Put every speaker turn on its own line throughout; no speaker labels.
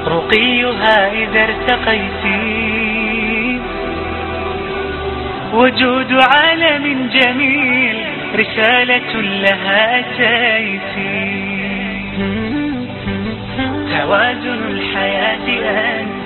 رقيها إذا ارتقيت وجود عالم جميل رسالة لها أتيت توازن الحياة أنت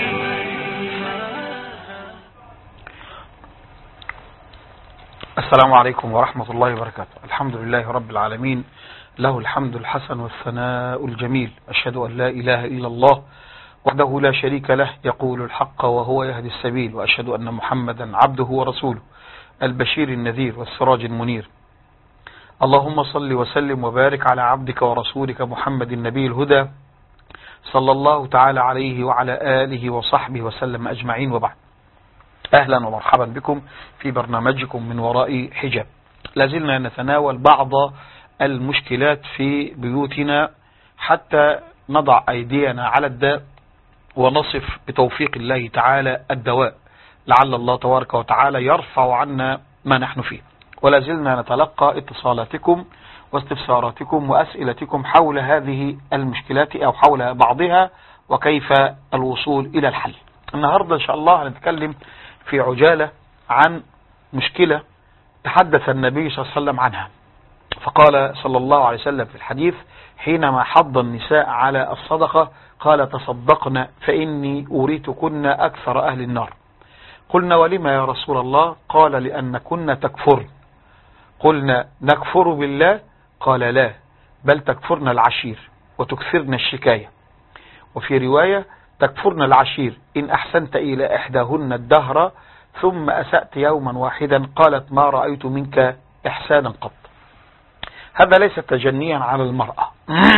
السلام عليكم ورحمة الله وبركاته الحمد لله رب العالمين له الحمد الحسن والثناء الجميل أشهد أن لا إله إلا الله وحده لا شريك له يقول الحق وهو يهدي السبيل وأشهد أن محمدا عبده ورسوله البشير النذير والسراج المنير اللهم صل وسلم وبارك على عبدك ورسولك محمد النبي الهدى صلى الله تعالى عليه وعلى آله وصحبه وسلم أجمعين وبعد أهلا ومرحبا بكم في برنامجكم من وراء حجاب لازلنا نتناول بعض المشكلات في بيوتنا حتى نضع أيدينا على الداء ونصف بتوفيق الله تعالى الدواء لعل الله تبارك وتعالى يرفع عنا ما نحن فيه ولازلنا نتلقى اتصالاتكم واستفساراتكم وأسئلتكم حول هذه المشكلات أو حول بعضها وكيف الوصول إلى الحل النهاردة إن شاء الله هنتكلم في عجالة عن مشكلة تحدث النبي صلى الله عليه وسلم عنها فقال صلى الله عليه وسلم في الحديث حينما حض النساء على الصدقة قال تصدقن فإني أريتكن أكثر أهل النار قلنا ولما يا رسول الله قال لأن كنا تكفرن قلنا نكفر بالله قال لا بل تكفرن العشير وتكثرن الشكاية وفي رواية تكفرن العشير إن أحسنت إلى إحداهن الدهر ثم أسأت يوما واحدا قالت ما رأيت منك إحسانا قط هذا ليس تجنيا على المرأة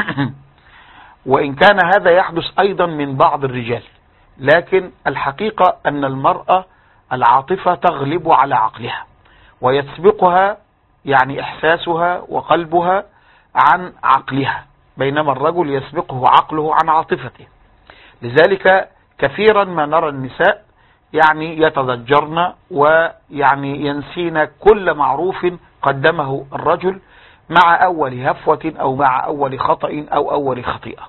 وإن كان هذا يحدث أيضا من بعض الرجال لكن الحقيقة أن المرأة العاطفة تغلب على عقلها ويسبقها يعني إحساسها وقلبها عن عقلها بينما الرجل يسبقه عقله عن عاطفته لذلك كثيرا ما نرى النساء يعني يتضجرن ويعني ينسين كل معروف قدمه الرجل مع أول هفوة أو مع أول خطأ أو أول خطيئة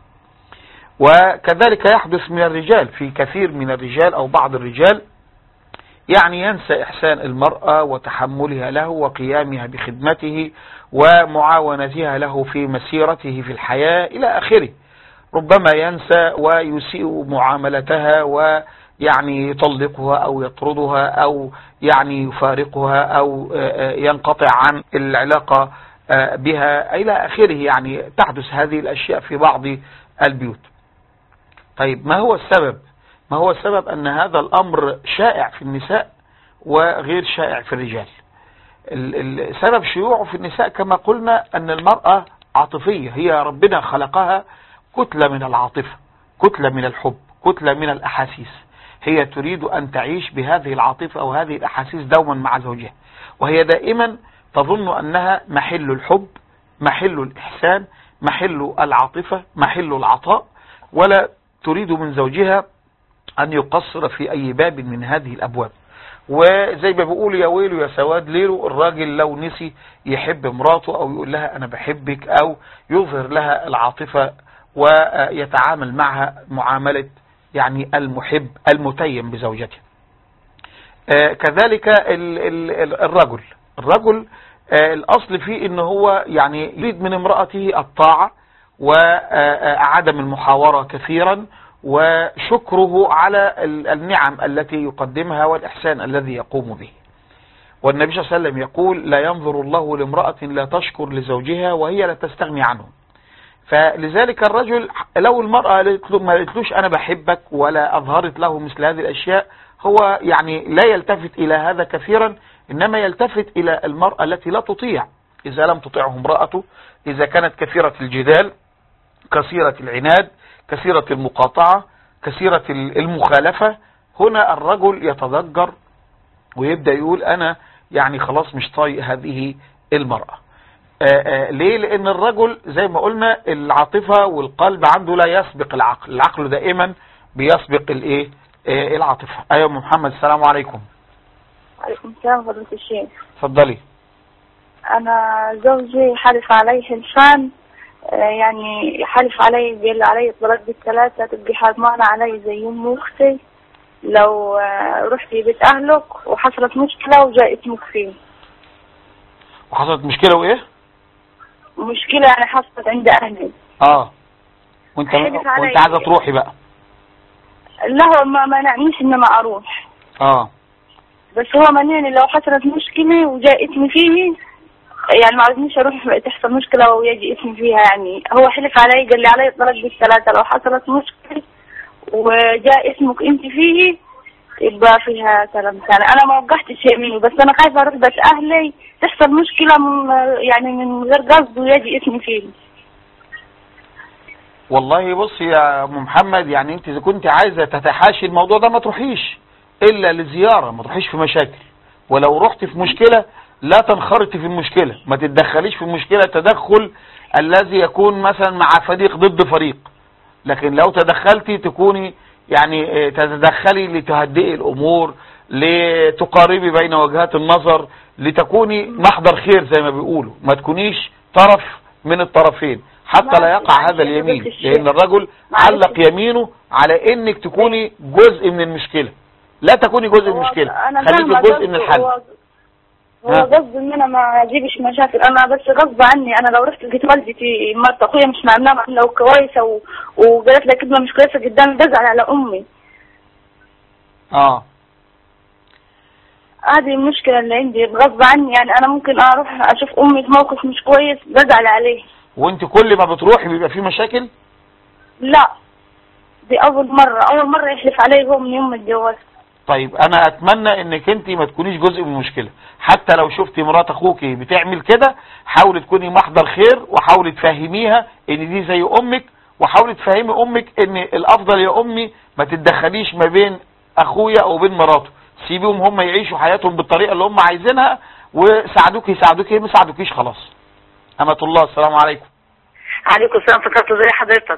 وكذلك يحدث من الرجال في كثير من الرجال أو بعض الرجال يعني ينسى إحسان المرأة وتحملها له وقيامها بخدمته ومعاونتها له في مسيرته في الحياة إلى آخره ربما ينسى ويسيء معاملتها ويعني يطلقها أو يطردها أو يعني يفارقها أو ينقطع عن العلاقة بها إلى آخره يعني تحدث هذه الأشياء في بعض البيوت طيب ما هو السبب ما هو السبب أن هذا الأمر شائع في النساء وغير شائع في الرجال السبب شيوعه في النساء كما قلنا أن المرأة عاطفية هي ربنا خلقها كتلة من العاطفة كتلة من الحب كتلة من الأحاسيس هي تريد أن تعيش بهذه العاطفة أو هذه الأحاسيس دوما مع زوجها وهي دائما تظن أنها محل الحب محل الإحسان محل العاطفة محل العطاء ولا تريد من زوجها أن يقصر في أي باب من هذه الأبواب وزي ما بيقول يا ويلو يا سواد ليلو الراجل لو نسي يحب مراته أو يقول لها أنا بحبك أو يظهر لها العاطفة ويتعامل معها معاملة يعني المحب المتيم بزوجته كذلك الرجل الرجل الأصل فيه ان هو يعني يريد من امرأته الطاعة وعدم المحاورة كثيرا وشكره على النعم التي يقدمها والإحسان الذي يقوم به والنبي صلى الله عليه وسلم يقول لا ينظر الله لامرأة لا تشكر لزوجها وهي لا تستغني عنه فلذلك الرجل لو المرأة ما قالتلوش أنا بحبك ولا أظهرت له مثل هذه الأشياء هو يعني لا يلتفت إلى هذا كثيرا إنما يلتفت إلى المرأة التي لا تطيع إذا لم تطيعه امرأته إذا كانت كثيرة الجدال كثيرة العناد كثيرة المقاطعة كثيرة المخالفة هنا الرجل يتضجر ويبدأ يقول أنا يعني خلاص مش طايق هذه المرأة آآ آآ ليه لأن الرجل زي ما قلنا العاطفة والقلب عنده لا يسبق العقل العقل دائما بيسبق الايه العاطفة ايوه محمد السلام عليكم
عليكم السلام فضيلة الشيخ
اتفضلي
أنا زوجي حلف عليه الفان آه، يعني حلف علي بيقول علي الطلاق بالثلاثة تبقي حرمانة علي زي أم أختي لو آه، رحتي بيت أهلك وحصلت مشكلة وجاء اسمك فيه
وحصلت مشكلة وايه
مشكلة يعني حصلت عند أهلي
اه وانت
حلف علي.
وانت عايزة تروحي بقى
لا هو ما منعنيش إن ما أروح
اه
بس هو منعني لو حصلت مشكلة وجاء اسمي فيه يعني ما عاوزنيش اروح تحصل مشكلة ويجي اسمي فيها يعني هو حلف علي قال لي علي الطلاق بالثلاثة لو حصلت مشكلة وجاء اسمك انت فيه يبقى فيها كلام ثاني انا ما وقعتش يميني بس انا خايفة اروح بس اهلي تحصل مشكلة من يعني من غير قصد ويجي اسمي فيه
والله بص يا ام محمد يعني انت اذا كنت عايزة تتحاشي الموضوع ده ما تروحيش الا لزيارة ما تروحيش في مشاكل ولو رحت في مشكلة لا تنخرطي في المشكلة ما تتدخليش في المشكلة تدخل الذي يكون مثلا مع فريق ضد فريق لكن لو تدخلتي تكوني يعني اه، تتدخلي لتهدئي الامور لتقاربي بين وجهات النظر لتكوني محضر خير زي ما بيقولوا ما تكونيش طرف من الطرفين حتى لا يقع
معلش
هذا
يا
اليمين
فضيلة الشيخ.
لان الرجل
معلش.
علق يمينه على انك تكوني جزء من المشكلة لا تكوني جزء من
هو
المشكلة
انا
خليكي
فاهمة
جزء من
قصده.
الحل
هو هو
ها.
قصدي ان انا ما اجيبش مشاكل انا بس غصب عني انا لو رحت لقيت والدتي مرت اخويا مش معاملها معامله كويسه و... وقالت لي كلمه مش كويسه قدامي بزعل على امي
اه
هذه المشكله اللي عندي غصب عني يعني انا ممكن اروح اشوف امي في موقف مش كويس بزعل عليه
وانت كل ما بتروحي بيبقى في مشاكل
لا دي اول مره اول مره يحلف علي هو من يوم ما اتجوزت
طيب انا اتمنى انك انت ما تكونيش جزء من المشكلة حتى لو شفتي مرات اخوك بتعمل كده حاولي تكوني محضر خير وحاولي تفهميها ان دي زي امك وحاولي تفهمي امك ان الافضل يا امي ما تتدخليش ما بين اخويا او بين مراته سيبيهم هم يعيشوا حياتهم بالطريقة اللي هم عايزينها وساعدوك يساعدوك ما ساعدوكيش خلاص امة الله السلام عليكم
عليكم السلام فكرت زي حضرتك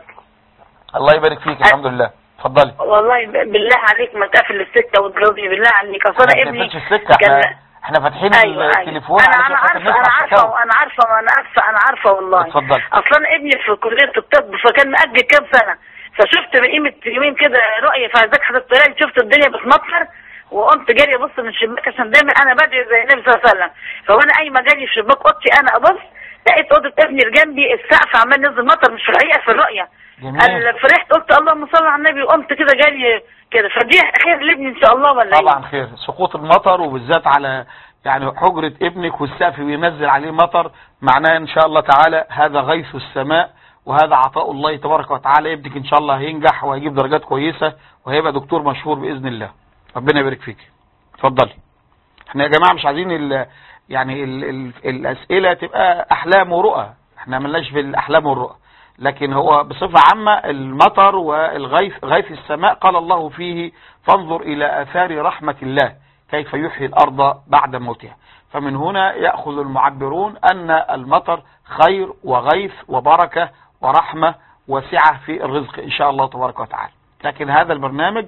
الله يبارك فيك الحمد لله اتفضلي
والله ب- بالله عليك ما تقفل السكه وتجاوبني بالله عنك اصل انا
ما
ابني
بنقفلش السكة
كان-
احنا احنا فاتحين
ايوه ايوه
التليفون
انا
علشان
انا
خاطر
عارفه انا
نسمع
عارفه
الشكاوى.
انا عارفه انا عارفه انا عارفه والله
اتفضل.
اصلا انا ابني في كليه الطب فكان مأجل كام سنه فشفت من قيمه يومين كده رؤيه فعايزاك حضرتك تلاقي شفت الدنيا بتمطر وقمت جاري ابص من الشباك عشان دايما انا بدري زي النبي صلى الله عليه وسلم فوانا قايمه جاري في شباك اوضتي انا ابص لقيت اوضه ابني اللي جنبي السقف عمال ينزل مطر مش في الحقيقه في الرؤيه
جميل
ال- فرحت قلت اللهم صل على النبي وقمت كده جاري كده فدي خير لابني ان شاء الله ولا
طبعا
ايه؟
خير سقوط المطر وبالذات على يعني حجرة ابنك والسقف بينزل عليه مطر معناه ان شاء الله تعالى هذا غيث السماء وهذا عطاء الله تبارك وتعالى ابنك ان شاء الله هينجح وهيجيب درجات كويسة وهيبقى دكتور مشهور بإذن الله ربنا يبارك فيك اتفضلي احنا يا جماعة مش عايزين ال يعني ال ال الأسئلة تبقى أحلام ورؤى احنا ملناش في الأحلام والرؤى لكن هو بصفة عامة المطر والغيث غيث السماء قال الله فيه فانظر إلى آثار رحمة الله كيف يحيي الأرض بعد موتها فمن هنا يأخذ المعبرون أن المطر خير وغيث وبركة ورحمة وسعة في الرزق إن شاء الله تبارك وتعالى لكن هذا البرنامج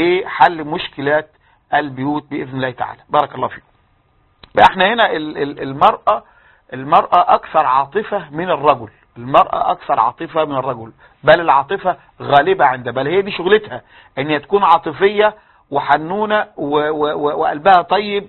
لحل مشكلات البيوت بإذن الله تعالى بارك الله فيكم بقى احنا هنا ال- ال- المرأة المرأة أكثر عاطفة من الرجل المرأة أكثر عاطفة من الرجل بل العاطفة غالبة عند بل هي دي شغلتها ان هي تكون عاطفية وحنونة و- و- و- وقلبها طيب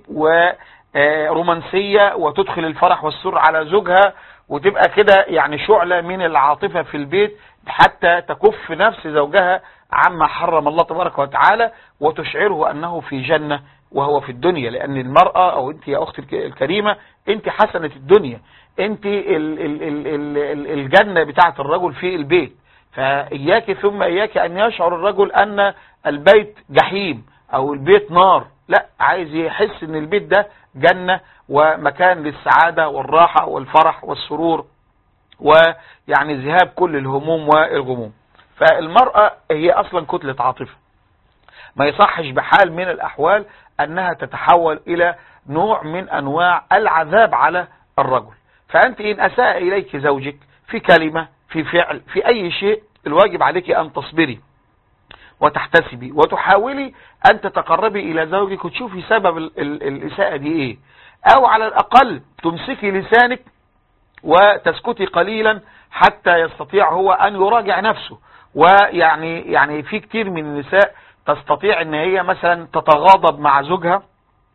ورومانسية وتدخل الفرح والسر على زوجها وتبقى كده يعني شعلة من العاطفة في البيت حتى تكف نفس زوجها عما حرم الله تبارك وتعالى وتشعره أنه في جنة وهو في الدنيا لأن المرأة أو أنت يا أختي الك- الكريمة أنت حسنة الدنيا أنت ال- ال- ال- ال- ال- الجنة بتاعت الرجل في البيت فإياك ثم إياك أن يشعر الرجل أن البيت جحيم أو البيت نار لا عايز يحس أن البيت ده جنة ومكان للسعادة والراحة والفرح والسرور ويعني ذهاب كل الهموم والغموم فالمرأة هي أصلا كتلة عاطفة ما يصحش بحال من الأحوال أنها تتحول إلى نوع من أنواع العذاب على الرجل فأنت إن أساء إليك زوجك في كلمة في فعل في أي شيء الواجب عليك أن تصبري وتحتسبي وتحاولي أن تتقربي إلى زوجك وتشوفي سبب ال- ال- الإساءة دي إيه أو على الأقل تمسكي لسانك وتسكتي قليلا حتى يستطيع هو أن يراجع نفسه ويعني يعني في كتير من النساء تستطيع ان هي مثلا تتغاضب مع زوجها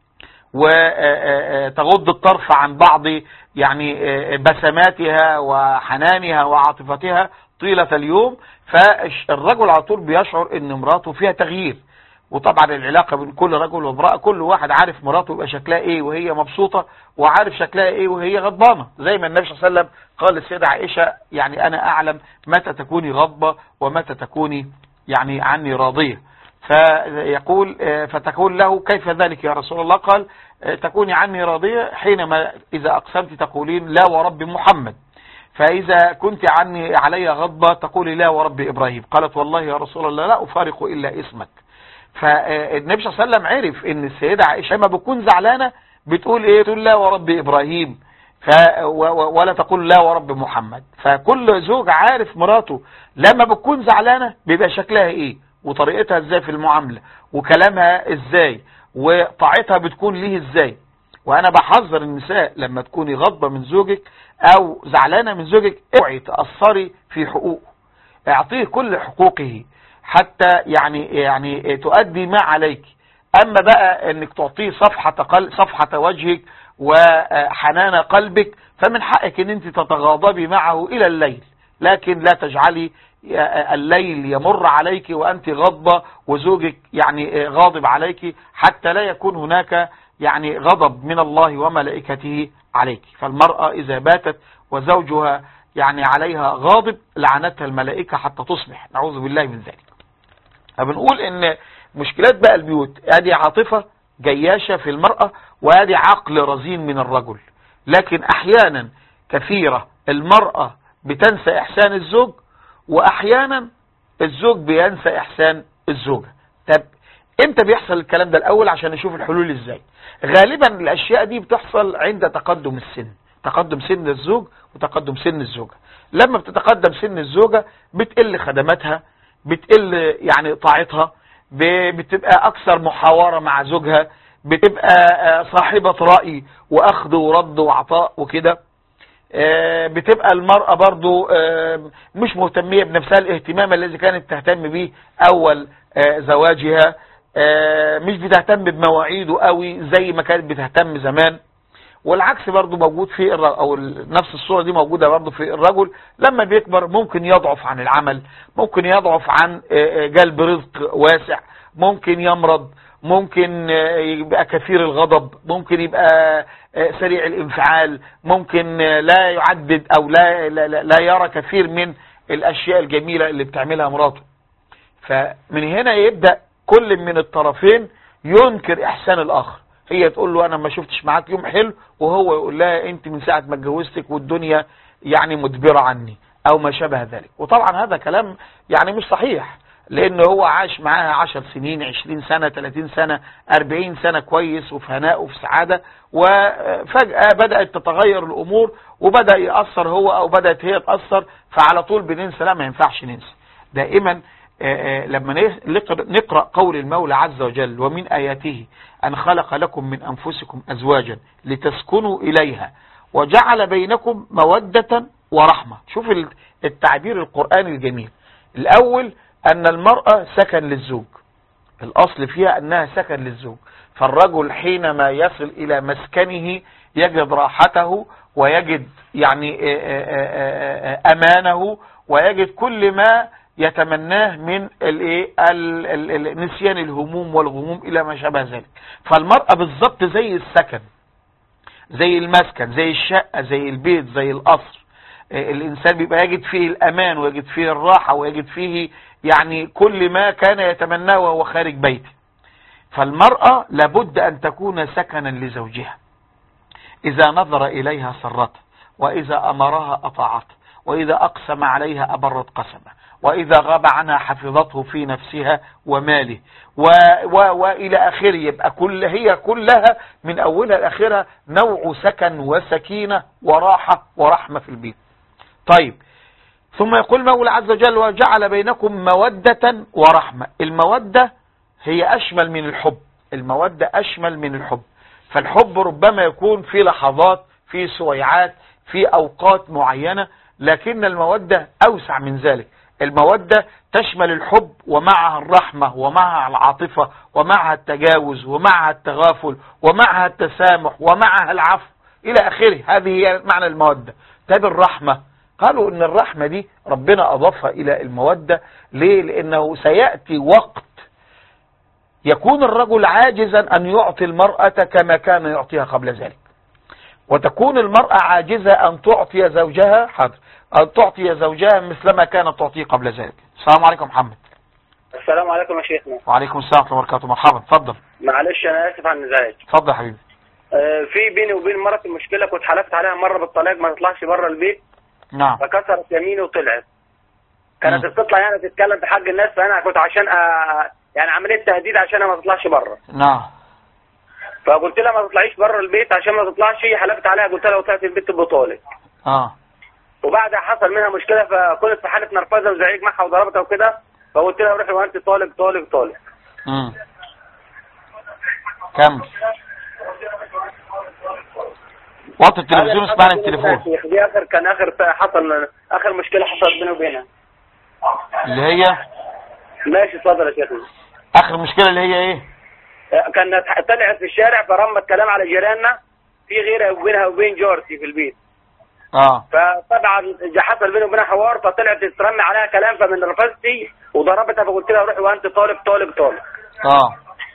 وتغض الطرف عن بعض يعني بسماتها وحنانها وعاطفتها طيلة اليوم فالرجل على طول بيشعر ان مراته فيها تغيير وطبعا العلاقة بين كل رجل وامرأة كل واحد عارف مراته يبقى شكلها ايه وهي مبسوطة وعارف شكلها ايه وهي غضبانة زي ما النبي صلى الله عليه وسلم قال للسيدة عائشة يعني انا اعلم متى تكوني غضبة ومتى تكوني يعني عني راضية فيقول فتقول له كيف ذلك يا رسول الله قال تكوني عني راضية حينما إذا أقسمت تقولين لا ورب محمد فإذا كنت عني علي غضبة تقولي لا ورب إبراهيم قالت والله يا رسول الله لا أفارق إلا اسمك فالنبي صلى الله عليه وسلم عرف ان السيدة عائشة لما بتكون زعلانة بتقول ايه تقول لا ورب إبراهيم ف ولا تقول لا ورب محمد فكل زوج عارف مراته لما بتكون زعلانة بيبقى شكلها ايه وطريقتها ازاي في المعاملة وكلامها ازاي وطاعتها بتكون ليه ازاي وانا بحذر النساء لما تكوني غضبة من زوجك او زعلانة من زوجك اوعي تأثري في حقوقه اعطيه كل حقوقه حتى يعني يعني تؤدي ما عليك اما بقى انك تعطيه صفحة قل صفحة وجهك وحنان قلبك فمن حقك ان انت تتغاضبي معه الى الليل لكن لا تجعلي الليل يمر عليك وأنت غضبة وزوجك يعني غاضب عليك حتى لا يكون هناك يعني غضب من الله وملائكته عليك فالمرأة إذا باتت وزوجها يعني عليها غاضب لعنتها الملائكة حتى تصبح نعوذ بالله من ذلك فبنقول ان مشكلات بقى البيوت ادي عاطفة جياشة في المرأة وادي عقل رزين من الرجل لكن احيانا كثيرة المرأة بتنسى احسان الزوج واحيانا الزوج بينسى احسان الزوجة طب امتى بيحصل الكلام ده الاول عشان نشوف الحلول ازاي غالبا الاشياء دي بتحصل عند تقدم السن تقدم سن الزوج وتقدم سن الزوجة لما بتتقدم سن الزوجة بتقل خدماتها بتقل يعني طاعتها بتبقى اكثر محاورة مع زوجها بتبقى صاحبة رأي واخذ ورد وعطاء وكده بتبقى المرأة برضو مش مهتمية بنفسها الاهتمام الذي كانت تهتم به اول زواجها مش بتهتم بمواعيده قوي زي ما كانت بتهتم زمان والعكس برضو موجود في او نفس الصورة دي موجودة برضو في الرجل لما بيكبر ممكن يضعف عن العمل ممكن يضعف عن جلب رزق واسع ممكن يمرض ممكن يبقى كثير الغضب ممكن يبقى سريع الانفعال ممكن لا يعدد او لا, لا, لا يرى كثير من الاشياء الجميلة اللي بتعملها مراته فمن هنا يبدأ كل من الطرفين ينكر احسان الاخر هي تقول له انا ما شفتش معاك يوم حلو وهو يقول لها انت من ساعة ما اتجوزتك والدنيا يعني مدبرة عني او ما شابه ذلك وطبعا هذا كلام يعني مش صحيح لان هو عاش معاها عشر سنين عشرين سنة تلاتين سنة اربعين سنة كويس وفي هناء وفي سعادة وفجأة بدأت تتغير الامور وبدأ يأثر هو او بدأت هي تأثر فعلى طول بننسى لا ما ينفعش ننسى دائما لما نقرأ قول المولى عز وجل ومن آياته أن خلق لكم من أنفسكم أزواجا لتسكنوا إليها وجعل بينكم مودة ورحمة شوف التعبير القرآني الجميل الأول أن المرأة سكن للزوج الأصل فيها أنها سكن للزوج فالرجل حينما يصل إلى مسكنه يجد راحته ويجد يعني أمانه ويجد كل ما يتمناه من الايه نسيان الهموم والغموم الى ما شابه ذلك فالمرأة بالظبط زي السكن زي المسكن زي الشقة زي البيت زي القصر الانسان بيبقى يجد فيه الامان ويجد فيه الراحة ويجد فيه يعني كل ما كان يتمناه وهو خارج بيته فالمرأة لابد ان تكون سكنا لزوجها اذا نظر اليها سرته واذا امرها اطاعته واذا اقسم عليها ابرت قسمه وإذا غاب عنها حفظته في نفسها وماله و و وإلى آخره يبقى كل هي كلها من أولها لآخرها نوع سكن وسكينة وراحة ورحمة في البيت طيب ثم يقول مولى عز وجل وجعل بينكم مودة ورحمة المودة هي أشمل من الحب المودة أشمل من الحب فالحب ربما يكون في لحظات في سويعات في أوقات معينة لكن المودة أوسع من ذلك المودة تشمل الحب ومعها الرحمة ومعها العاطفة ومعها التجاوز ومعها التغافل ومعها التسامح ومعها العفو إلى آخره هذه هي معنى المودة طيب الرحمة قالوا ان الرحمة دي ربنا اضافها الى المودة ليه لانه سيأتي وقت يكون الرجل عاجزا ان يعطي المرأة كما كان يعطيها قبل ذلك وتكون المرأة عاجزة ان تعطي زوجها حاضر ان تعطي زوجها مثلما كانت تعطيه قبل ذلك السلام عليكم محمد
السلام عليكم يا شيخنا
وعليكم السلام ورحمة الله وبركاته مرحبا اتفضل
معلش انا اسف على النزاج
اتفضل يا حبيبي
آه، في بيني وبين مرتي مشكله كنت حلفت عليها مره بالطلاق ما تطلعش بره البيت
نعم
فكسرت يميني وطلعت كانت
مم.
بتطلع يعني تتكلم في حق الناس فانا كنت عشان أ... يعني عمليه تهديد عشان ما تطلعش بره
نعم
فقلت لها ما تطلعيش بره البيت عشان ما تطلعش حلفت عليها قلت لها لو طلعت البيت بطولك
اه
وبعدها حصل منها مشكله فكنت في حاله نرفزه وزعيق معها وضربتها وكده فقلت لها روحي وانت طالق طالق طالق
امم كمل وطي التلفزيون
هذا
اسمعني
حصل بيني وبينها
التليفون
يا شيخ. دي اخر كان اخر حصل اخر مشكله حصلت بيني وبينها
اللي هي
ماشي اتفضل يا شيخنا
اخر مشكلة اللي هي ايه
كانت طلعت في الشارع فرمت كلام على جيراننا في غيرة بينها وبين جارتي في البيت
اه
فطبعا جا حصل بيني وبينها حوار فطلعت ترمي عليها كلام فمن رفضتي وضربتها فقلت لها روحي وانت طالب طالب طالب
اه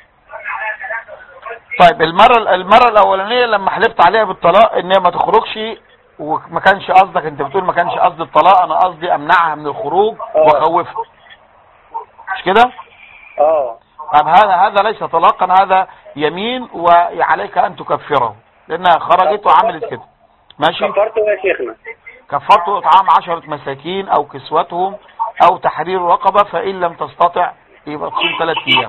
طيب المرة المرة الاولانية لما حلفت عليها بالطلاق ان هي ما تخرجش وما كانش قصدك انت بتقول ما كانش قصدي الطلاق انا قصدي امنعها من الخروج واخوفها مش كده
اه
طب هذا هذا ليس طلاقا هذا يمين وعليك ان تكفره لانها خرجت وعملت كده ماشي
كفرته يا شيخنا
كفرته اطعام عشرة مساكين او كسوتهم او تحرير رقبة فان لم تستطع يبقى تصوم ثلاث ايام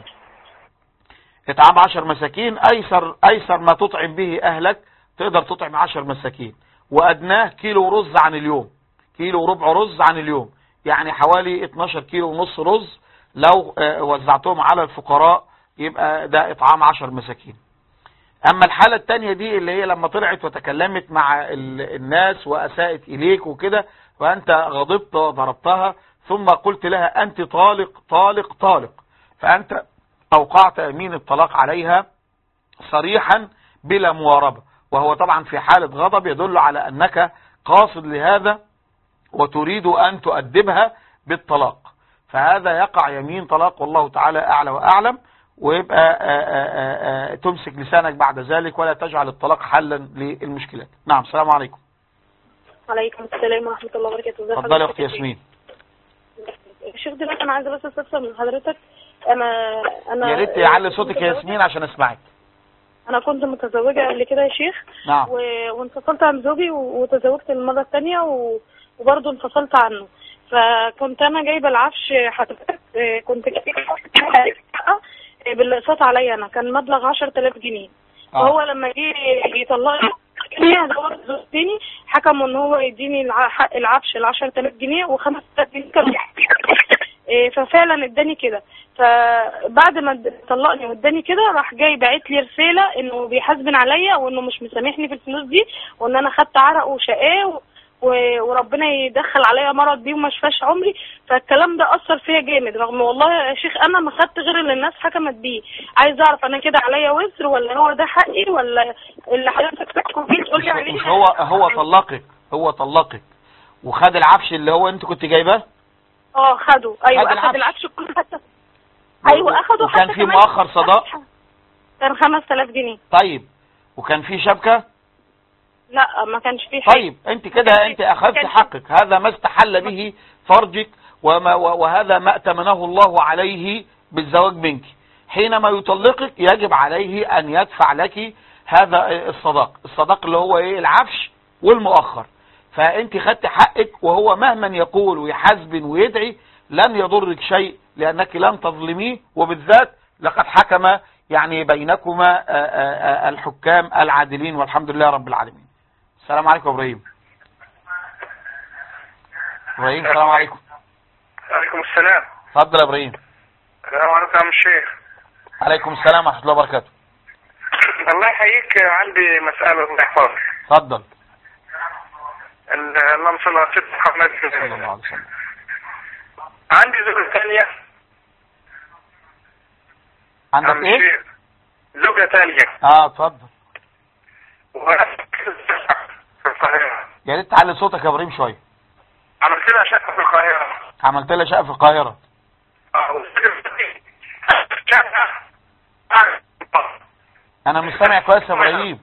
اطعام عشر مساكين ايسر ايسر ما تطعم به اهلك تقدر تطعم عشر مساكين وادناه كيلو رز عن اليوم كيلو ربع رز عن اليوم يعني حوالي 12 كيلو ونص رز لو آه، وزعتهم على الفقراء يبقى ده اطعام عشر مساكين اما الحالة التانية دي اللي هي لما طلعت وتكلمت مع ال- الناس واساءت اليك وكده وانت غضبت وضربتها ثم قلت لها انت طالق طالق طالق فانت اوقعت يمين الطلاق عليها صريحا بلا مواربة وهو طبعا في حالة غضب يدل على انك قاصد لهذا وتريد ان تؤدبها بالطلاق فهذا يقع يمين طلاق والله تعالى اعلى واعلم ويبقى آآ آآ آآ تمسك لسانك بعد ذلك ولا تجعل الطلاق حلا للمشكلات نعم السلام عليكم
عليكم السلام ورحمة الله وبركاته ازي
اتفضلي يا
حضرتك
اختي
يا شيخ؟
ياسمين
الشيخ دلوقتي انا عايزه بس استفسر من حضرتك انا انا
يا ريت يعلي صوتك يا ياسمين عشان اسمعك
انا كنت متزوجه قبل كده يا شيخ
نعم
و... وانفصلت عن زوجي و- وتزوجت المره الثانيه و... وبرضه انفصلت عنه فكنت انا جايبه العفش حضرتك آه، كنت جايبه شقة، آه، بالاقساط عليا انا كان مبلغ 10000 جنيه وهو لما جه يطلقني هو زوج تاني حكموا ان هو يديني الع- حق العفش ال 10000 جنيه و5000 جنيه كانوا إيه، ففعلا اداني كده فبعد ما اد- طلقني واداني كده راح جاي باعت لي رساله انه بيحاسبن عليا وانه مش مسامحني في الفلوس دي وان انا خدت عرق وشقاه و- و- وربنا يدخل عليا مرض بيه وما شفاش عمري فالكلام ده اثر فيا جامد رغم والله يا شيخ انا ما خدت غير اللي الناس حكمت بيه عايز اعرف انا كده عليا وزر ولا هو ده حقي ولا اللي حضرتك تحكم فيه تقول لي عليه
مش هو هو طلقك هو طلقك وخد العفش اللي هو انت كنت جايباه
اه خدوا ايوه
خد العفش.
اخد العفش كله حتى ايوه اخدوا
وكان
حتى
في
كمان-
مؤخر صداق؟
كان 5000 جنيه
طيب وكان في شبكة
لا ما كانش فيه حاجه
طيب انت كده انت اخذت
كان-
حقك هذا ما استحل به فرجك وما وهذا ما اتمنه الله عليه بالزواج منك حينما يطلقك يجب عليه ان يدفع لك هذا الصداق الصداق اللي هو ايه العفش والمؤخر فانت خدت حقك وهو مهما يقول ويحاسبن ويدعي لن يضرك شيء لانك لن تظلميه وبالذات لقد حكم يعني بينكما آه، آه، آه، الحكام العادلين والحمد لله رب العالمين السلام عليكم يا ابراهيم ابراهيم السلام عليكم
عليكم السلام
اتفضل يا ابراهيم
السلام عليكم يا عم الشيخ
عليكم السلام ورحمه الله وبركاته
الله يحييك عندي مسألة الله يحفظك
اتفضل
ال- اللهم صل على سيدنا محمد
صلى الله عليه وسلم
عندي زوجة ثانية
عندك
عم
ايه
شيخ. زوجة ثانية
اه اتفضل
وأنا في القاهرة
يا ريت تعلي صوتك يا ابراهيم شويه
عملت لها شقة في القاهرة
عملت لها شقه في القاهره
اه والزوجة دي شقة
انا مش سامع كويس يا ابراهيم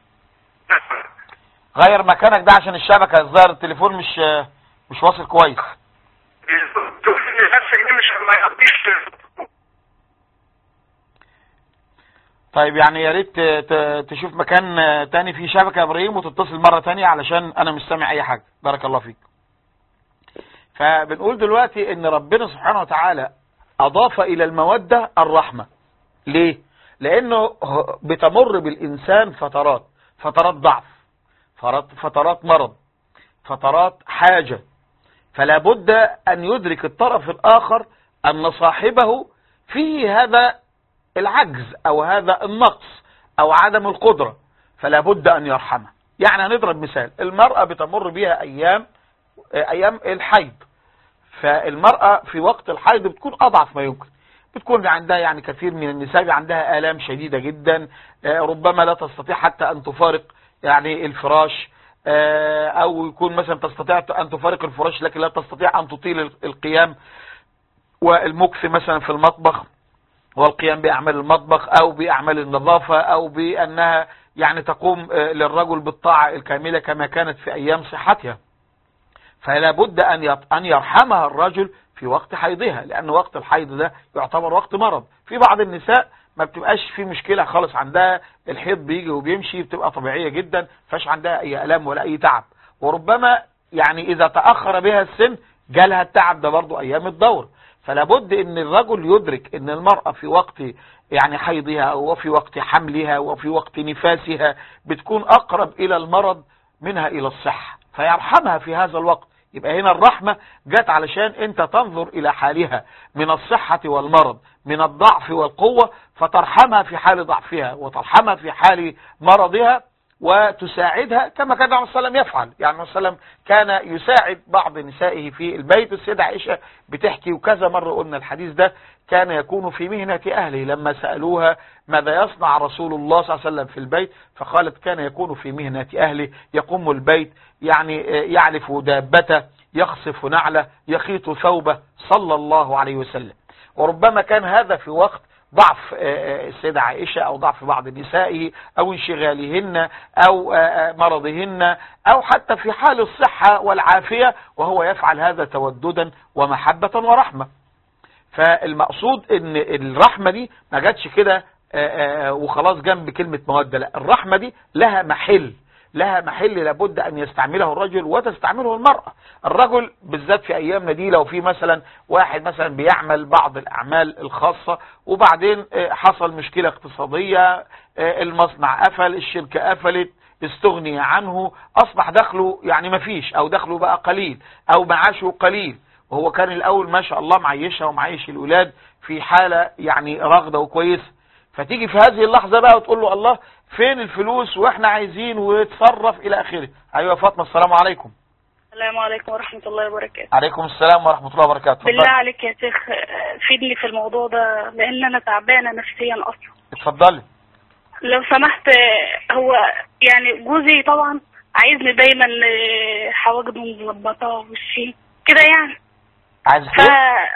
غير مكانك ده عشان الشبكه الظاهر التليفون مش مش واصل كويس
نفس جنيه مش ما يقضيش
طيب يعني يا ريت ت- ت- تشوف مكان تاني فيه شبكه يا ابراهيم وتتصل مره تانية علشان انا مش سامع اي حاجه بارك الله فيك فبنقول دلوقتي ان ربنا سبحانه وتعالى اضاف الى الموده الرحمه ليه لانه ه- بتمر بالانسان فترات فترات ضعف فترات- فترات مرض فترات حاجه فلا بد ان يدرك الطرف الاخر ان صاحبه فيه هذا العجز او هذا النقص او عدم القدرة فلا بد ان يرحمه يعني هنضرب مثال المرأة بتمر بها ايام ايام الحيض فالمرأة في وقت الحيض بتكون اضعف ما يمكن بتكون عندها يعني كثير من النساء بيبقى عندها آلام شديدة جدا آه، ربما لا تستطيع حتى أن تفارق يعني الفراش آه، أو يكون مثلا تستطيع أن تفارق الفراش لكن لا تستطيع أن تطيل القيام والمكث مثلا في المطبخ والقيام بأعمال المطبخ أو بأعمال النظافة أو بأنها يعني تقوم آه، للرجل بالطاعة الكاملة كما كانت في أيام صحتها فلا بد أن يط- أن يرحمها الرجل في وقت حيضها لأن وقت الحيض ده يعتبر وقت مرض في بعض النساء ما بتبقاش في مشكلة خالص عندها الحيض بيجي وبيمشي بتبقى طبيعية جدا فاش عندها أي ألام ولا أي تعب وربما يعني إذا تأخر بها السن جالها التعب ده برضو أيام الدور فلا بد ان الرجل يدرك ان المرأة في وقت يعني حيضها وفي وقت حملها وفي وقت نفاسها بتكون اقرب الى المرض منها الى الصحة فيرحمها في هذا الوقت يبقى هنا الرحمة جت علشان انت تنظر الى حالها من الصحة والمرض من الضعف والقوة فترحمها في حال ضعفها وترحمها في حال مرضها وتساعدها كما كان النبي صلى الله عليه وسلم يفعل يعني النبي صلى الله عليه وسلم كان يساعد بعض نسائه في البيت السيدة عائشة بتحكي وكذا مرة قلنا الحديث ده كان يكون في مهنة أهله لما سألوها ماذا يصنع رسول الله صلى الله عليه وسلم في البيت فقالت كان يكون في مهنة أهله يقوم البيت يعني يعلف دابته يخصف نعله يخيط ثوبه صلى الله عليه وسلم وربما كان هذا في وقت ضعف السيدة عائشة أو ضعف بعض نسائه أو انشغالهن أو مرضهن أو حتى في حال الصحة والعافية وهو يفعل هذا توددا ومحبة ورحمة فالمقصود ان الرحمة دي ما جاتش كده وخلاص جنب كلمة مودة لا الرحمة دي لها محل لها محل لابد ان يستعمله الرجل وتستعمله المرأة الرجل بالذات في ايامنا دي لو في مثلا واحد مثلا بيعمل بعض الاعمال الخاصة وبعدين حصل مشكلة اقتصادية المصنع قفل الشركة قفلت استغني عنه اصبح دخله يعني مفيش او دخله بقى قليل او معاشه قليل وهو كان الاول ما شاء الله معيشها ومعيش الولاد في حالة يعني راغدة وكويسة فتيجي في هذه اللحظة بقى وتقول له الله فين الفلوس واحنا عايزين ويتصرف الى اخره ايوه فاطمة السلام عليكم
السلام عليكم ورحمة الله وبركاته
عليكم السلام ورحمة الله وبركاته
بالله عليك يا شيخ فيدني في الموضوع ده لان انا تعبانة نفسيا اصلا
اتفضلي
لو سمحت هو يعني جوزي طبعا عايزني دايما حواجبه مظبطة وشي كده يعني
عايز
ف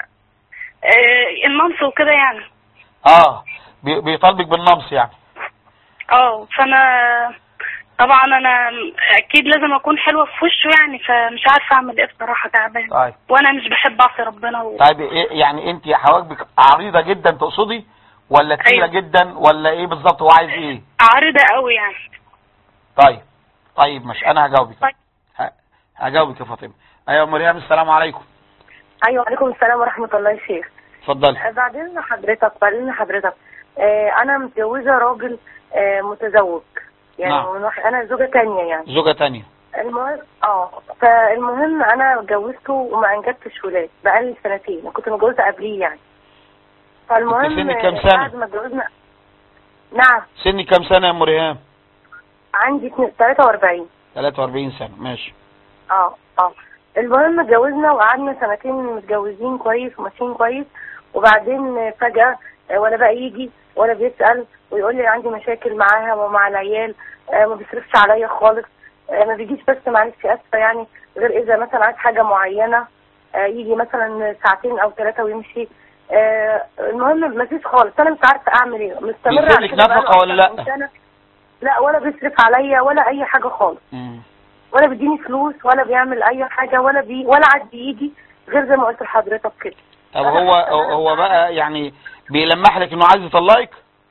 النمص وكده يعني
اه بي- بيطالبك بالنمص يعني
اه فانا طبعا انا اكيد لازم اكون حلوه في وشه يعني فمش عارفه اعمل ايه بصراحه تعبان
طيب
وانا مش بحب اعصي ربنا و...
طيب إيه يعني انت حواجبك عريضة جدا تقصدي ولا تقيلة
أيوة.
جدا ولا ايه بالظبط هو عايز ايه
عارضه قوي يعني
طيب طيب مش انا هجاوبك
طيب.
ه- هجاوبك يا فاطمة ايوه مريم السلام عليكم
ايوه وعليكم السلام ورحمه الله يا شيخ
اتفضلي
آه، بعدين حضرتك بعدين حضرتك آه انا متجوزه راجل آه متزوج يعني
نعم.
من واحد انا زوجه تانية يعني
زوجة تانية
المهم اه فالمهم انا اتجوزته وما انجبتش ولاد بقالي سنتين أنا كنت متجوزه قبليه يعني فالمهم
أنت سنك كام
آه،
سنة؟
بعد ما اتجوزنا نعم
سني كام سنة يا مريم
عندي اتنين- 43
43 سنة ماشي
اه اه المهم اتجوزنا وقعدنا سنتين متجوزين كويس وماشيين كويس وبعدين فجأة آه، ولا بقى يجي ولا بيسأل ويقول لي عندي مشاكل معاها ومع العيال آه، ما بيصرفش عليا خالص آه، ما بيجيش بس معلش اسفه يعني غير اذا مثلا عايز حاجه معينه آه، يجي مثلا ساعتين او ثلاثه ويمشي آه، المهم ما فيش خالص انا مش عارفه اعمل ايه مستمره
بيصرف
على
لك
كده بقالي
نفقة ولا
أكتر
لأ؟
من سنة. لا ولا بيصرف عليا ولا اي حاجه خالص
مم.
ولا بيديني فلوس ولا بيعمل اي حاجه ولا بي ولا عاد بيجي غير زي ما قلت لحضرتك كده
طب هو هو بقى يعني بيلمح لك انه عايز يطلقك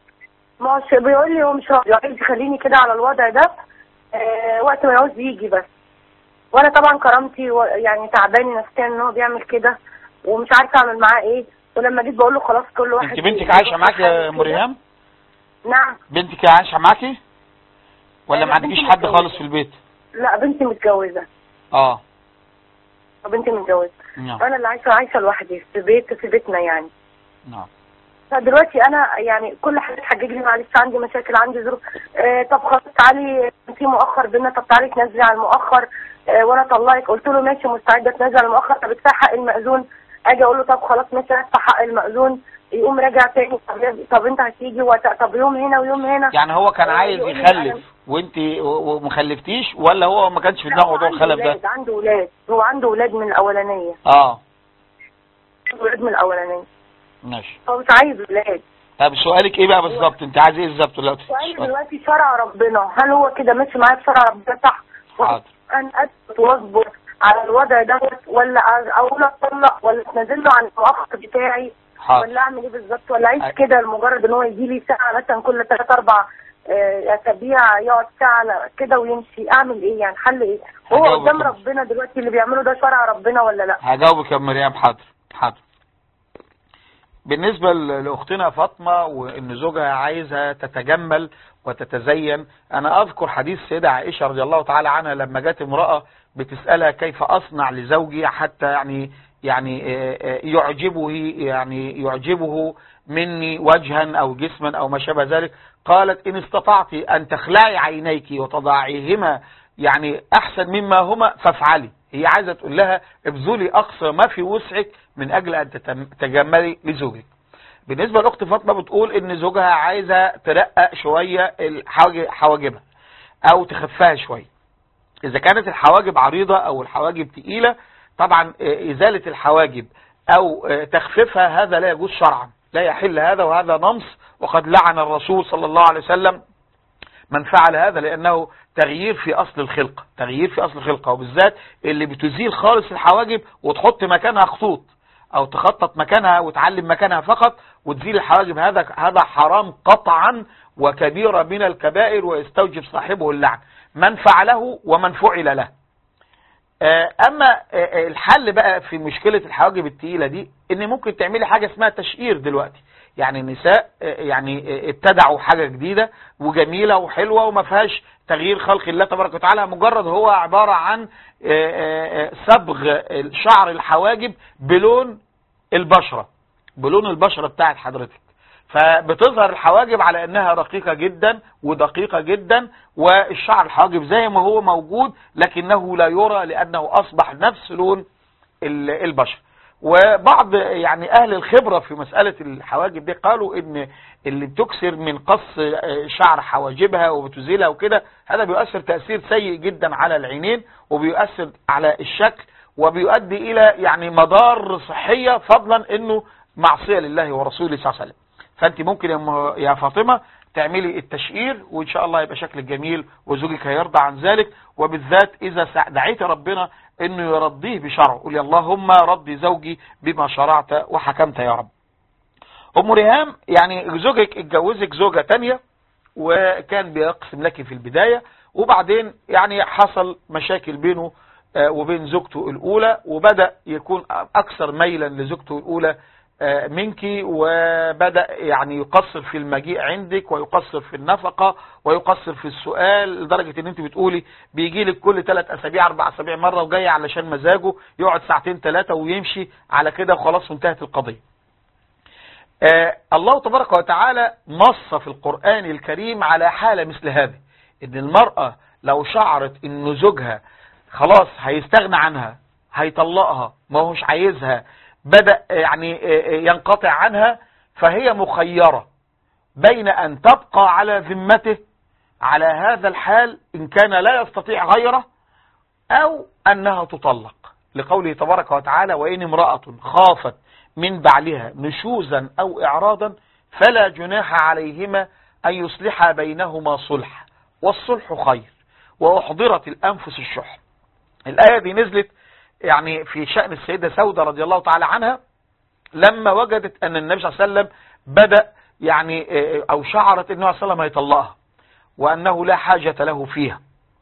مش بيقول لي هو مش راضي عايز يخليني كده على الوضع ده آه وقت ما يعوز يجي بس وانا طبعا كرامتي و- يعني تعباني نفسيا ان هو بيعمل كده ومش عارفه اعمل معاه ايه ولما جيت بقول له خلاص كل واحد
انت بنتك
يروح
عايشه معاك يا
لحاله كده.
مريم
نعم
بنتك عايشه معاكي ولا
لا،
ما عندكيش
بنتي
حد
متجوزة.
خالص في البيت
لا بنتي متجوزه
اه
بنتي متجوزه
نعم
انا اللي عايشه عايشه لوحدي في بيت في بيتنا يعني
نعم
فدلوقتي انا يعني كل حاجه تحجج لي معلش عندي مشاكل عندي ظروف آه طب خلاص تعالي في مؤخر بينا طب تعالي تنزلي على المؤخر آه وانا اطلقك قلت له ماشي مستعده تنزل على المؤخر طب ادفع حق المأذون اجي اقول له طب خلاص ماشي هدفع حق المأذون يقوم راجع تاني طب, طب انت هتيجي وت... طب يوم هنا ويوم هنا
يعني هو كان
آه،
عايز
يقول لي
يخلف
أنا-
وانت و- وما خلفتيش ولا هو ما كانش في
لا،
دماغه
هو
موضوع
عنده
الخلف ده
ولاد عنده ولاد هو عنده ولاد من الاولانيه
اه
عنده ولاد من الاولانيه
ماشي
هو مش عايز ولاد
طب سؤالك ايه بقى بالظبط انت عايز ايه بالظبط دلوقتي
سؤالي
سؤال.
دلوقتي شرع ربنا هل هو كده ماشي معايا بشرع ربنا صح؟
حاضر.
انا اثبت واصبر على الوضع دوت ولا أ- اقول اطلق ولا اتنازل له عن المؤخر بتاعي
حاضر
ولا اعمل ايه بالظبط ولا اعيش
أي-
كده لمجرد ان هو يجي لي ساعه مثلا كل ثلاث اربع آه، اسابيع يقعد ساعه ل- كده ويمشي اعمل ايه يعني حل ايه؟ هو
هجاوبك
قدام
أنا.
ربنا دلوقتي اللي بيعمله ده شرع ربنا ولا لا؟
هجاوبك يا مريم حاضر حاضر بالنسبة ل- لأختنا فاطمة وإن زوجها عايزها تتجمل وتتزين أنا أذكر حديث سيدة عائشة رضي الله تعالى عنها لما جت امرأة بتسألها كيف أصنع لزوجي حتى يعني يعني آه، آه، يعجبه يعني يعجبه مني وجها أو جسما أو ما شابه ذلك قالت إن استطعت أن تخلعي عينيك وتضعيهما يعني أحسن مما هما فافعلي هي عايزة تقول لها ابذلي أقصى ما في وسعك من أجل أن تتم- تتجملي لزوجك بالنسبة لأخت فاطمة بتقول إن زوجها عايزة ترقق شوية الحواجب- حواجبها أو تخفها شوية إذا كانت الحواجب عريضة أو الحواجب تقيلة طبعا آه، إزالة الحواجب أو آه، تخفيفها هذا لا يجوز شرعا لا يحل هذا وهذا نمص وقد لعن الرسول صلى الله عليه وسلم من فعل هذا لأنه تغيير في أصل الخلقة تغيير في أصل الخلقة وبالذات اللي بتزيل خالص الحواجب وتحط مكانها خطوط أو تخطط مكانها وتعلم مكانها فقط وتزيل الحواجب هذا هذا حرام قطعا وكبيرة من الكبائر ويستوجب صاحبه اللعن من فعله ومن فعل له آه، اما آه، آه، الحل بقى في مشكلة الحواجب التقيلة دي ان ممكن تعملي حاجة اسمها تشقير دلوقتي يعني النساء آه، يعني آه، ابتدعوا حاجة جديدة وجميلة وحلوة وما فيهاش تغيير خلق الله تبارك وتعالى مجرد هو عبارة عن آه، آه، آه، صبغ شعر الحواجب بلون البشرة بلون البشرة بتاعت حضرتك فبتظهر الحواجب على انها رقيقة جدا ودقيقة جدا والشعر الحواجب زي ما هو موجود لكنه لا يرى لانه اصبح نفس لون ال- البشر وبعض يعني اهل الخبرة في مسألة الحواجب دي قالوا ان اللي بتكسر من قص آه، شعر حواجبها وبتزيلها وكده هذا بيؤثر تأثير سيء جدا على العينين وبيؤثر على الشكل وبيؤدي الى يعني مضار صحية فضلا انه معصية لله ورسوله صلى الله عليه وسلم فانت ممكن يا م- يا فاطمة تعملي التشقير وان شاء الله يبقى شكلك جميل وزوجك هيرضى عن ذلك وبالذات اذا سع- دعيت ربنا انه يرضيه بشرعه قولي اللهم رضي زوجي بما شرعت وحكمت يا رب ام ريهام يعني زوجك اتجوزك زوجة تانية وكان بيقسم لك في البداية وبعدين يعني حصل مشاكل بينه آه، وبين زوجته الأولى وبدأ يكون أكثر ميلا لزوجته الأولى آه، منك وبدأ يعني يقصر في المجيء عندك ويقصر في النفقة ويقصر في السؤال لدرجة ان انت بتقولي بيجي لك كل ثلاث اسابيع اربع اسابيع مرة وجاي علشان مزاجه يقعد ساعتين ثلاثة ويمشي على كده وخلاص وانتهت القضية آه الله تبارك وتعالى نص في القرآن الكريم على حالة مثل هذه ان المرأة لو شعرت ان زوجها خلاص هيستغنى عنها هيطلقها ما هوش عايزها بدأ يعني ينقطع عنها فهي مخيرة بين أن تبقى على ذمته على هذا الحال إن كان لا يستطيع غيره أو أنها تطلق لقوله تبارك وتعالى وإن امرأة خافت من بعلها نشوزا أو إعراضا فلا جناح عليهما أن يصلحا بينهما صلح والصلح خير وأحضرت الأنفس الشح الآية دي نزلت يعني في شأن السيدة سودة رضي الله تعالى عنها لما وجدت أن النبي صلى الله عليه وسلم بدأ يعني أو شعرت أنه صلى الله عليه وسلم هيطلقها وأنه لا حاجة له فيها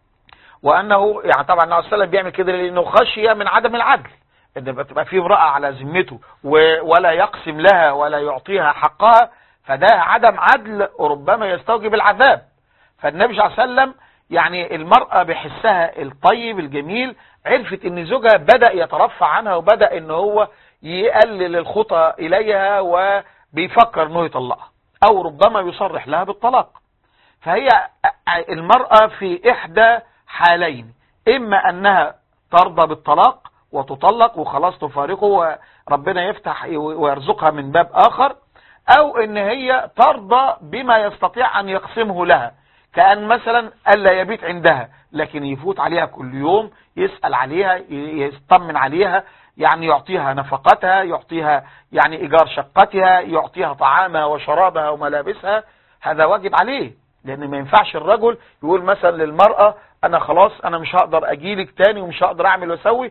وأنه يعني طبعا النبي صلى الله عليه وسلم بيعمل كده لأنه خشية من عدم العدل ان تبقى في امرأة على ذمته ولا يقسم لها ولا يعطيها حقها فده عدم عدل وربما يستوجب العذاب فالنبي صلى الله عليه وسلم يعني المرأة بحسها الطيب الجميل عرفت ان زوجها بدأ يترفع عنها وبدأ ان هو يقلل الخطى اليها وبيفكر انه يطلقها او ربما يصرح لها بالطلاق فهي المرأة في احدى حالين اما انها ترضى بالطلاق وتطلق وخلاص تفارقه وربنا يفتح ويرزقها من باب آخر أو إن هي ترضى بما يستطيع أن يقسمه لها كأن مثلا ألا يبيت عندها لكن يفوت عليها كل يوم يسأل عليها يطمن عليها يعني يعطيها نفقتها يعطيها يعني إيجار شقتها يعطيها طعامها وشرابها وملابسها هذا واجب عليه لأن ما ينفعش الرجل يقول مثلا للمرأة أنا خلاص أنا مش هقدر أجيلك تاني ومش هقدر أعمل وأسوي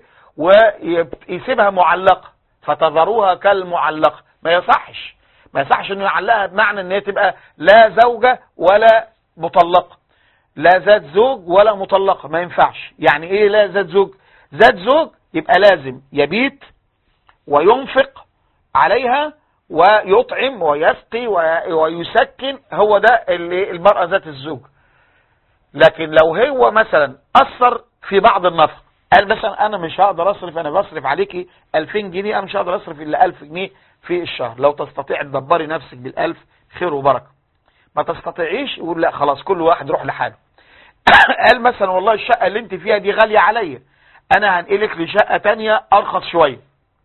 ويسيبها معلقة فتذروها كالمعلقة ما يصحش ما يصحش انه يعلقها بمعنى ان هي تبقى لا زوجة ولا مطلقة لا ذات زوج ولا مطلقة ما ينفعش يعني ايه لا ذات زوج ذات زوج يبقى لازم يبيت وينفق عليها ويطعم ويسقي ويسكن هو ده اللي المرأة ذات الزوج لكن لو هو مثلا أثر في بعض النفق قال مثلا انا مش هقدر اصرف انا بصرف عليكي 2000 جنيه انا مش هقدر اصرف الا 1000 جنيه في الشهر لو تستطيع تدبري نفسك بالالف خير وبركه ما تستطيعيش يقول لا خلاص كل واحد يروح لحاله قال مثلا والله الشقه اللي انت فيها دي غاليه عليا انا هنقلك لشقه تانية ارخص شويه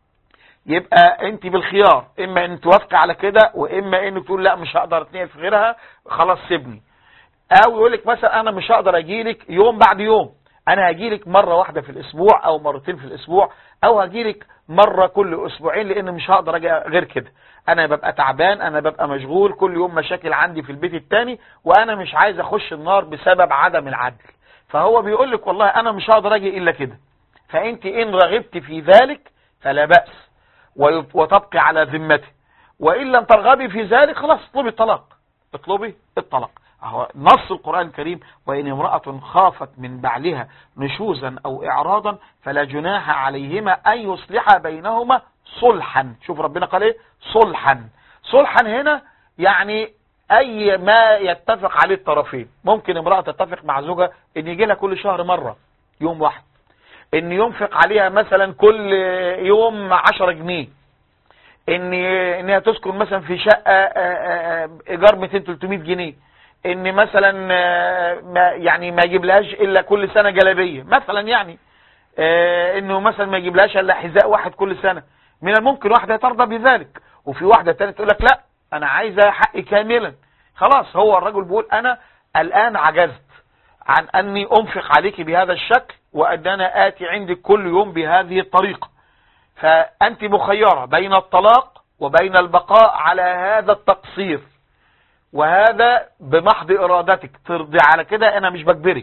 يبقى انت بالخيار اما ان توافقي على كده واما انك تقول لا مش هقدر اتنقل في غيرها خلاص سيبني او يقول لك مثلا انا مش هقدر اجيلك يوم بعد يوم انا هجيلك مرة واحدة في الاسبوع او مرتين في الاسبوع او هجيلك مرة كل اسبوعين لان مش هقدر اجي غير كده انا ببقى تعبان انا ببقى مشغول كل يوم مشاكل عندي في البيت التاني وانا مش عايز اخش النار بسبب عدم العدل فهو بيقول لك والله انا مش هقدر اجي الا كده فانت ان رغبت في ذلك فلا بأس وتبقي على ذمته وان لم ترغبي في ذلك خلاص اطلبي الطلاق اطلبي الطلاق اهو نص القرآن الكريم وإن امرأة خافت من بعلها نشوزا أو إعراضا فلا جناح عليهما أن يصلحا بينهما صلحا شوف ربنا قال إيه صلحا صلحا هنا يعني أي ما يتفق عليه الطرفين ممكن امرأة تتفق مع زوجها إن يجي لها كل شهر مرة يوم واحد إن ينفق عليها مثلا كل يوم 10 جنيه إن إنها تسكن مثلا في شقة إيجار 200 300 جنيه ان مثلا ما يعني ما يجيبلهاش الا كل سنة جلابية مثلا يعني انه مثلا ما يجيبلهاش الا حذاء واحد كل سنة من الممكن واحدة ترضى بذلك وفي واحدة تانية تقول لك لا انا عايزة حقي كاملا خلاص هو الرجل بيقول انا الان عجزت عن اني انفق عليك بهذا الشكل وان انا اتي عندك كل يوم بهذه الطريقة فانت مخيرة بين الطلاق وبين البقاء على هذا التقصير وهذا بمحض ارادتك ترضي على كده انا مش بجبرك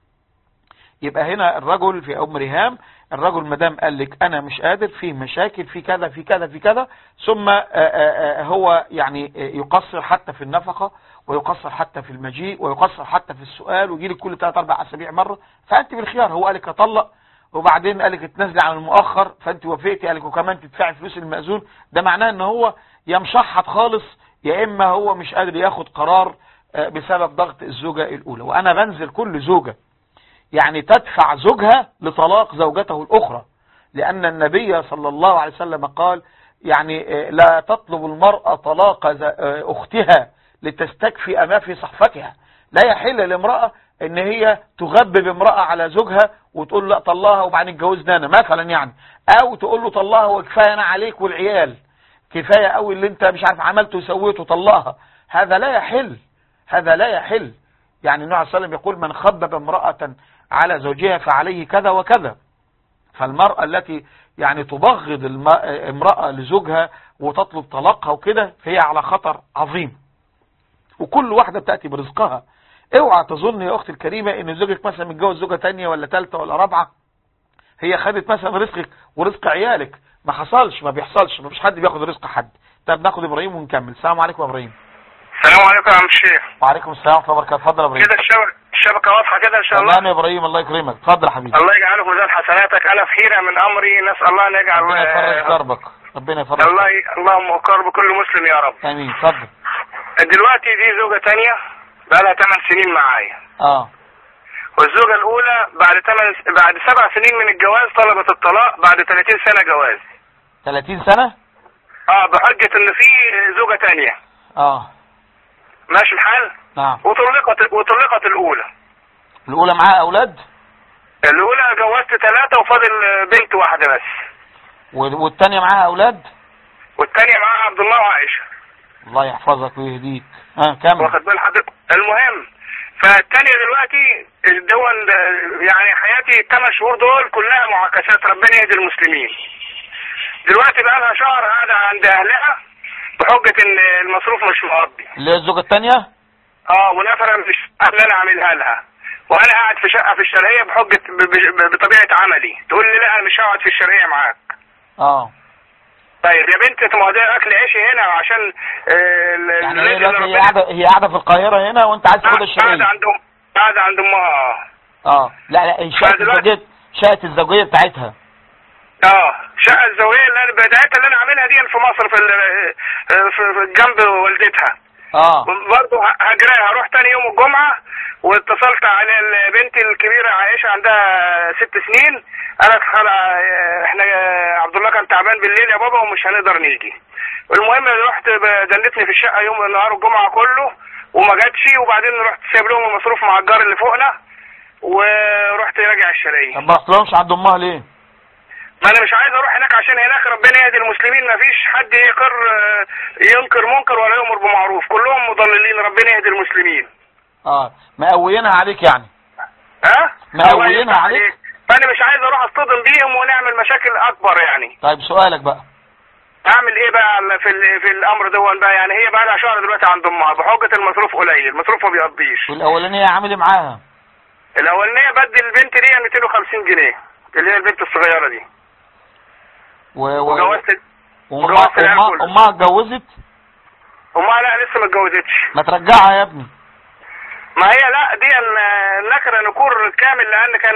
يبقى هنا الرجل في ام رهام الرجل مدام قال لك انا مش قادر في مشاكل في كذا في كذا في كذا ثم هو يعني يقصر حتى في النفقة ويقصر حتى في المجيء ويقصر حتى في السؤال ويجي لك كل 3 4 اسابيع مرة فانت بالخيار هو قال لك اطلق وبعدين قال لك تنزلي عن المؤخر فانت وافقتي قال لك وكمان تدفعي فلوس المأذون ده معناه ان هو يمشحط خالص يا اما هو مش قادر ياخد قرار بسبب ضغط الزوجة الاولى وانا بنزل كل زوجة يعني تدفع زوجها لطلاق زوجته الاخرى لان النبي صلى الله عليه وسلم قال يعني لا تطلب المرأة طلاق اختها لتستكفي ما في صحفتها لا يحل لامرأة ان هي تغبب امرأة على زوجها وتقول لا طلقها وبعدين اتجوزنا انا مثلا يعني او تقول له طلقها وكفايه انا عليك والعيال كفايه قوي اللي انت مش عارف عملته وسويته طلقها هذا لا يحل هذا لا يحل يعني النبي عليه الصلاه والسلام يقول من خبب امرأة على زوجها فعليه كذا وكذا فالمرأة التي يعني تبغض الم- امرأة لزوجها وتطلب طلاقها وكده هي على خطر عظيم وكل واحدة بتأتي برزقها اوعى تظن يا اختي الكريمة ان زوجك مثلا متجوز زوجة تانية ولا تالتة ولا رابعة هي خدت مثلا رزقك ورزق عيالك ما حصلش ما بيحصلش ما فيش حد بياخد رزق حد طب ناخد ابراهيم ونكمل السلام عليكم يا ابراهيم
السلام عليكم يا عم الشيخ
وعليكم السلام ورحمه الله وبركاته اتفضل يا ابراهيم
كده الشبكة الشبكة واضحة كده ان شاء الله
تمام يا ابراهيم الله يكرمك اتفضل يا حبيبي
الله يجعله في ميزان حسناتك انا في حيرة من امري نسأل الله ان يجعل
ربنا يفرج كربك ربنا يفرج
الله
كربك.
ي... اللهم اقر بكل مسلم يا رب
امين اتفضل
دلوقتي دي زوجة تانية بقالها 8 سنين معايا
اه
والزوجة الأولى بعد 8 بعد سبع سنين من الجواز طلبت الطلاق بعد 30 سنة جواز
30 سنة
اه بحجة إن في زوجة تانية
اه
ماشي الحال
نعم
وطلقت وطلقت الأولى
الاولى معاها اولاد
الأولى جوزت ثلاثة وفاضل بنت واحدة بس
وال- والتانية معاها اولاد
والتانية معاها عبد الله وعائشة
الله يحفظك ويهديك اه كمل
واخد بال حضرتك المهم فالتانية دلوقتي الدول يعني حياتي الثمان شهور دول كلها معاكسات ربنا يهدي المسلمين دلوقتي بقى لها شهر قاعدة عند أهلها بحجة إن المصروف مش مقضي
اللي هي الزوجة التانية
اه ونفرا مش اللي أنا عاملها لها وأنا قاعد في شقة في الشرقية بحجة ب- ب- بطبيعة عملي تقول لي لا أنا مش هقعد في الشرقية معاك
اه
طيب يا بنت ما هو ده أكل عيشي هنا عشان آه، ال-
يعني
الولاد
هي
اللي
دلوقتي هي
ربنا-
قاعدة هي قاعدة في القاهرة هنا وانت عايز تاخدها
قاعدة
الشرقية
عند أم قاعدة عند أمها
اه لا لا شقة
فدلوقتي-
الزوجية شقة الزوجية بتاعتها
اه الشقه الزاويه اللي انا بدايتها اللي انا عاملها دي في مصر في ال- في في جنب والدتها
اه
برضه هجريها هروح تاني يوم الجمعه واتصلت على البنت الكبيره عائشه عندها ست سنين قالت خلاص احنا عبد الله كان تعبان بالليل يا بابا ومش هنقدر نيجي المهم رحت دلتني في الشقه يوم نهار الجمعه كله وما جاتش وبعدين رحت سايب لهم المصروف مع الجار اللي فوقنا ورحت راجع الشرقيه
طب ما رحتلهمش عند امها ليه
ما انا مش عايز اروح هناك عشان هناك ربنا يهدي المسلمين ما فيش حد يقر ينكر منكر ولا يؤمر بمعروف كلهم مضللين ربنا يهدي المسلمين
اه مقويينها عليك يعني
ها
مقويينها
الله يفتح
عليك؟
فانا مش عايز اروح اصطدم بيهم ونعمل مشاكل اكبر يعني
طيب سؤالك بقى
اعمل ايه بقى في ال- في الامر دون بقى يعني هي بقى لها شهر دلوقتي عند امها بحجه المصروف قليل المصروف ما بيقضيش
والاولانية عامل ايه معاها
الاولانيه بدي البنت دي 250 جنيه اللي هي البنت الصغيره دي
و... و...
وجوزت
وامها
وجوزت العيال
امها
كلها.
امها اتجوزت
امها لا لسه ما اتجوزتش
ما ترجعها يا ابني
ما هي لا دي ال- النكره نكور كامل لان كان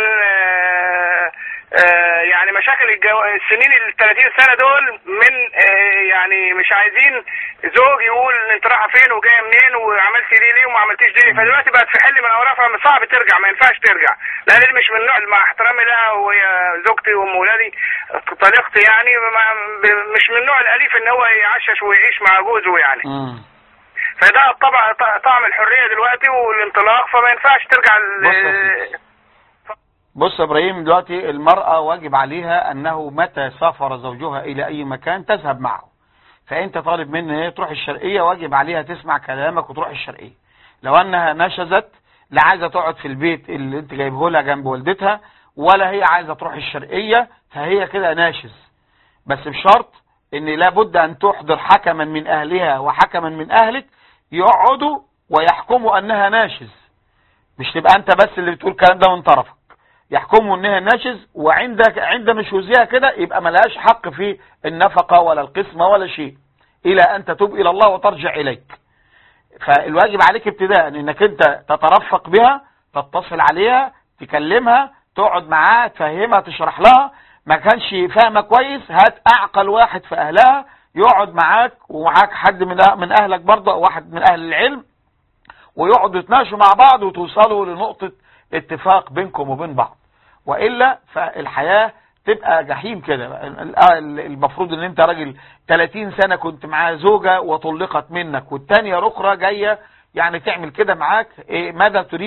آه، آه، يعني مشاكل الجو... السنين ال 30 سنه دول من آه، يعني مش عايزين زوج يقول انت رايحه فين وجايه منين وعملتي دي ليه وما عملتيش دي ليه فدلوقتي بقت في حل من اوراقها من صعب ترجع ما ينفعش ترجع لان دي مش من النوع مع احترامي لها وهي زوجتي وام ولادي طليقتي يعني ما... ب- مش من النوع الاليف ان هو يعشش ويعيش مع جوزه يعني
امم
فده طبعا ط- طعم الحريه دلوقتي والانطلاق فما ينفعش ترجع ل-
بص يا سيدي. بص يا ابراهيم دلوقتي المرأة واجب عليها انه متى سافر زوجها الى اي مكان تذهب معه فانت طالب منها هي تروح الشرقية واجب عليها تسمع كلامك وتروح الشرقية لو انها نشزت لا عايزة تقعد في البيت اللي انت جايبه لها جنب والدتها ولا هي عايزة تروح الشرقية فهي كده ناشز بس بشرط ان لابد ان تحضر حكما من اهلها وحكما من اهلك يقعدوا ويحكموا انها ناشز مش تبقى انت بس اللي بتقول الكلام ده من طرفك يحكموا انها ناشز وعندك عند نشوزها كده يبقى ملهاش حق في النفقة ولا القسمة ولا شيء الى ان تتوب الى الله وترجع اليك فالواجب عليك ابتداء انك انت تترفق بها تتصل عليها تكلمها تقعد معاها تفهمها تشرح لها ما كانش فاهمة كويس هات اعقل واحد في اهلها يقعد معاك ومعاك حد من من اهلك برضه او واحد من اهل العلم ويقعدوا يتناقشوا مع بعض وتوصلوا لنقطة اتفاق بينكم وبين بعض وإلا فالحياة تبقى جحيم كده المفروض ان انت راجل 30 سنة كنت معاه زوجة وطلقت منك والتانية ركرة جاية يعني تعمل كده معاك إيه ماذا تريد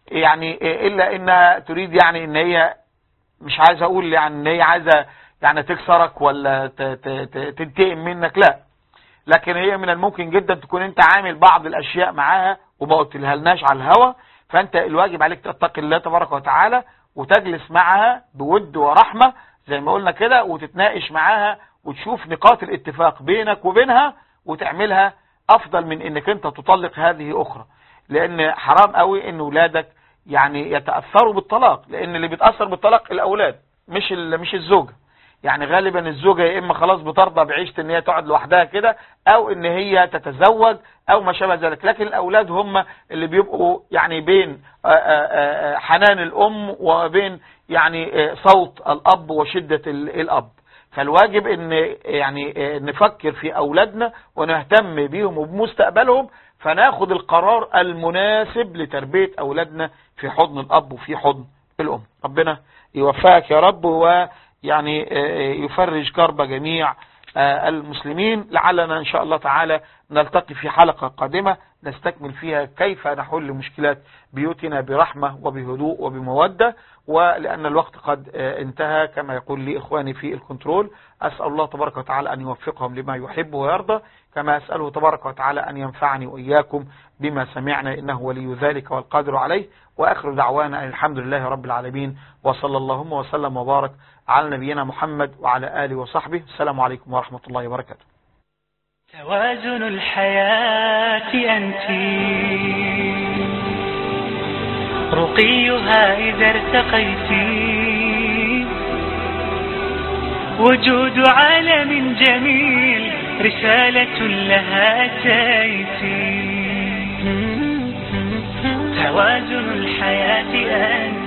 يعني الا انها تريد يعني ان هي مش عايز اقول يعني ان هي عايزه يعني تكسرك ولا ت- ت- ت- تنتقم منك لا لكن هي من الممكن جدا تكون انت عامل بعض الاشياء معاها وما قلتلها لناش على الهوا فانت الواجب عليك تتقي الله تبارك وتعالى وتجلس معها بود ورحمة زي ما قلنا كده وتتناقش معاها وتشوف نقاط الاتفاق بينك وبينها وتعملها افضل من انك انت تطلق هذه اخرى لان حرام قوي ان ولادك يعني يتأثروا بالطلاق لان اللي بيتأثر بالطلاق الاولاد مش ال- مش الزوجة يعني غالبا الزوجة يا اما خلاص بترضى بعيشة ان هي تقعد لوحدها كده او ان هي تتزوج او ما شابه ذلك لكن الاولاد هم اللي بيبقوا يعني بين آه، آه، آه، حنان الام وبين يعني آه، صوت الاب وشدة ال- الاب فالواجب ان يعني آه، نفكر في اولادنا ونهتم بيهم وبمستقبلهم فناخد القرار المناسب لتربية اولادنا في حضن الاب وفي حضن الام ربنا يوفقك يا رب ويعني آه، يفرج كرب جميع آه، المسلمين لعلنا ان شاء الله تعالى نلتقي في حلقة قادمة نستكمل فيها كيف نحل مشكلات بيوتنا برحمة وبهدوء وبمودة ولأن الوقت قد آه، انتهى كما يقول لي إخواني في الكنترول أسأل الله تبارك وتعالى أن يوفقهم لما يحب ويرضى كما أسأله تبارك وتعالى أن ينفعني وإياكم بما سمعنا إنه ولي ذلك والقادر عليه وآخر دعوانا أن الحمد لله رب العالمين وصلى اللهم وسلم وبارك على نبينا محمد وعلى آله وصحبه السلام عليكم ورحمة الله وبركاته
توازن الحياة أنت رقيها إذا ارتقيت وجود عالم جميل رسالة لها أتيت توازن الحياة أنت